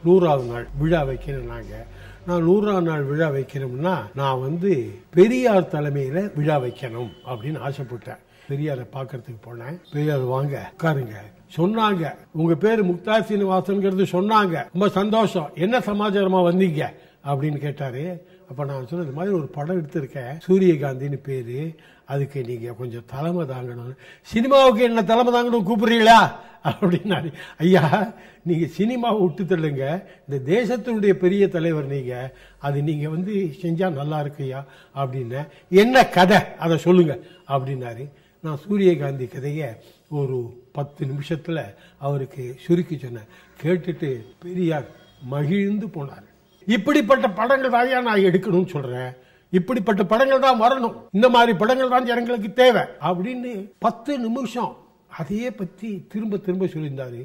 நூறாவது நாள் விழா வைக்கணும் நாங்க நான் நூறாவது நாள் விழா வைக்கணும்னா நான் வந்து பெரியார் தலைமையில விழா வைக்கணும் அப்படின்னு ஆசைப்பட்டேன் பெரியாரை பார்க்கறதுக்கு போனேன் பெரியார் வாங்க உட்காருங்க சொன்னாங்க உங்க பேரு முக்தா சீனிவாசன்ங்கிறது சொன்னாங்க ரொம்ப சந்தோஷம் என்ன சமாச்சாரமா வந்தீங்க அப்படின்னு கேட்டாரு அப்ப நான் சொன்னேன் இந்த மாதிரி ஒரு படம் எடுத்திருக்கேன் சூரியகாந்தின்னு பேரு அதுக்கு நீங்க கொஞ்சம் தலைமை தாங்கணும் சினிமாவுக்கு என்ன தலைமை தாங்கணும் கூப்பிடுறீங்களா அப்படின்னாரு ஐயா நீங்க சினிமாவை விட்டு தள்ளுங்க இந்த தேசத்தினுடைய பெரிய தலைவர் நீங்க அது நீங்க வந்து செஞ்சா நல்லா இருக்குயா அப்படின்னு என்ன கதை அதை சொல்லுங்க அப்படின்னாரு நான் சூரியகாந்தி கதையை ஒரு பத்து நிமிஷத்துல அவருக்கு சுருக்கி சொன்னேன் கேட்டுட்டு பெரியார் மகிழ்ந்து போனார் இப்படிப்பட்ட படங்கள் தான் நான் எடுக்கணும்னு சொல்றேன் இப்படிப்பட்ட படங்கள் தான் வரணும் இந்த மாதிரி படங்கள் தான் ஜனங்களுக்கு தேவை அப்படின்னு பத்து நிமிஷம் அதையே பத்தி திரும்ப திரும்ப சொல்லியிருந்தாரு